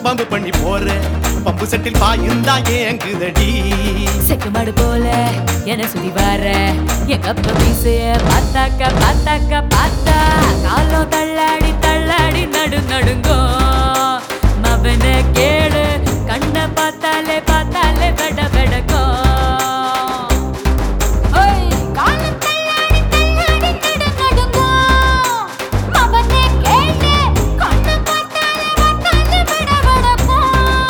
Pump பண்ணி போற pump settle பாயுந்தா ஏங்குதடி செக்குமாடு போல என சுதி வர எங்க அப்பா மீசைய பார்த்தாக்க பார்த்தாக்க பார்த்தா காலம் தள்ளாடி தள்ளாடி நடு நடுங்கோ மவன கேளு கண்ண பார்த்தாலே பார்த்தாலே வெட வெடக்கோ காலம் தள்ளாடி தள்ளாடி நடு நடுங்கோ மவனே கேளு கண்ணு பார்த்தாலே பார்த்தாலே விட விடப்போ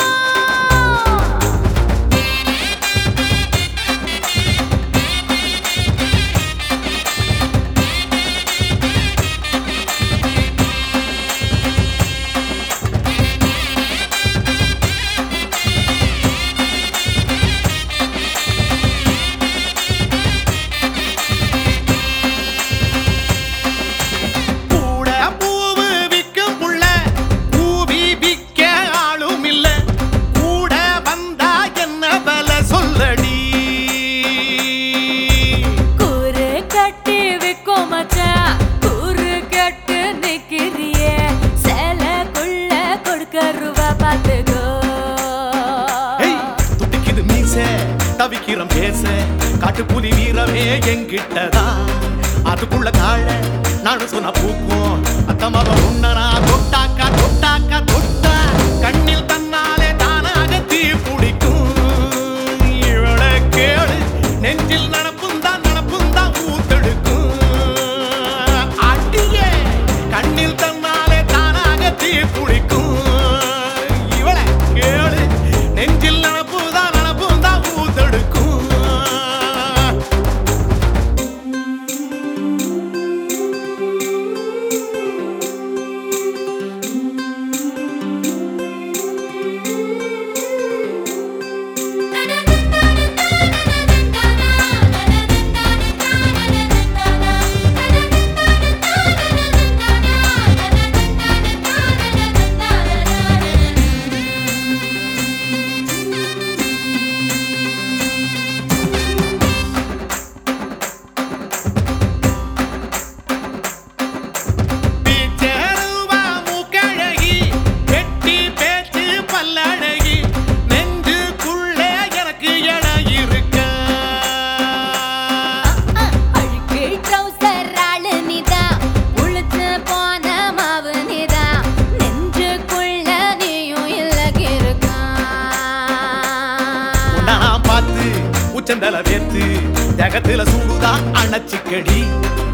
கூட பூவு விக்கும் புள்ள பூவி விக்க ஆளும் இல்ல கூட வந்தா என்ன பல சொல்லடி கூறு கட்டி விக்கும் மச்சான் கூறு கட்டு நிக்கிறியே சேலைக்குள்ள கொடுக்க ரூபா பார்த்துக்கோ ஏய், துடிக்குது மீச தவிக்கிறோம் பேச காட்டுப்புலி வீரமே எங்கிட்டதா அதுக்குள்ள காழ நானும் சொன்ன பூக்கும் அத்தமாக உன்னனா தொட்டாக்கா தொட்டாக்கா தொட்டா கண்ணில் தன்னாலே தானாக தீ பிடிக்கும் இவளை கேளு நெஞ்சில் நடப்பும் தான் நடப்பும் தான் ஊத்தெடுக்கும் அடியே கண்ணில் தன்னாலே தானாக தீ பிடிக்கும் இவளை கேளு நெஞ்சில் நடப்பு தான் நடப்பும் தான் ஊத்தெடுக்கும் பீச்சருவா மூக்கழகி, வெட்டி பேச்சு பல்லழகி, நெஞ்சுக்குள்ளே எனக்கு இடம் இருக்கா? அழுக்கு ட்ரௌசர் ஆளு நீதான் உளுத்து போன மாவு நீதான் நெஞ்சுக்குள்ள நீயும் இல்லகிருக்கா உன்னை நான் பார்த்து உச்சந்தல வேத்து ஜகத்துல சூடுதான் அணைச்சிக்கடி